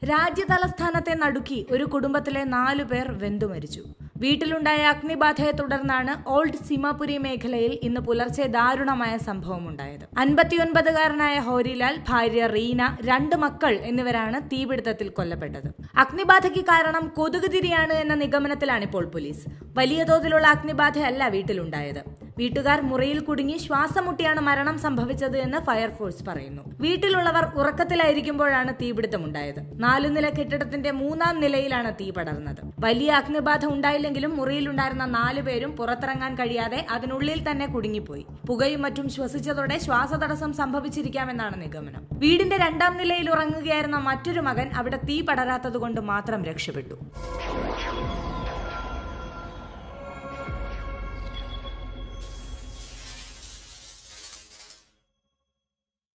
രാജ്യതലസ്ഥാനത്തെ നടുക്കി ഒരു കുടുംബത്തിലെ നാലു പേർ വെന്തു മരിച്ചു വീട്ടിലുണ്ടായ അഗ്നിബാധയെ തുടർന്നാണ് ഓൾഡ് സിമാപുരി മേഖലയിൽ ഇന്ന് പുലർച്ചെ ദാരുണമായ സംഭവമുണ്ടായത് അൻപത്തിയൊൻപതുകാരനായ ഹോരിലാൽ ഭാര്യ റീന രണ്ട് മക്കൾ എന്നിവരാണ് തീപിടുത്തത്തിൽ കൊല്ലപ്പെട്ടത് അഗ്നിബാധയ്ക്ക് കാരണം കൊതുക് തിരിയാണ് എന്ന നിഗമനത്തിലാണ് ഇപ്പോൾ പോലീസ് വലിയ തോതിലുള്ള അഗ്നിബാധയല്ല വീട്ടിലുണ്ടായത് വീട്ടുകാർ മുറിയിൽ കുടുങ്ങി ശ്വാസം മുട്ടിയാണ് മരണം സംഭവിച്ചത് എന്ന് ഫയർഫോഴ്സ് പറയുന്നു വീട്ടിലുള്ളവർ ഉറക്കത്തിലായിരിക്കുമ്പോഴാണ് തീപിടുത്തമുണ്ടായത് നാലു നില കെട്ടിടത്തിന്റെ മൂന്നാം നിലയിലാണ് തീ പടർന്നത് വലിയ അഗ്നിബാധ ഉണ്ടായില്ലെങ്കിലും മുറിയിലുണ്ടായിരുന്ന നാലു പേരും പുറത്തിറങ്ങാൻ കഴിയാതെ അതിനുള്ളിൽ തന്നെ കുടുങ്ങിപ്പോയി പുകയും മറ്റും ശ്വസിച്ചതോടെ ശ്വാസതടസ്സം സംഭവിച്ചിരിക്കാമെന്നാണ് നിഗമനം വീടിന്റെ രണ്ടാം നിലയിൽ ഉറങ്ങുകയായിരുന്ന മറ്റൊരു മകൻ അവിടെ തീ പടരാത്തതുകൊണ്ട് മാത്രം രക്ഷപ്പെട്ടു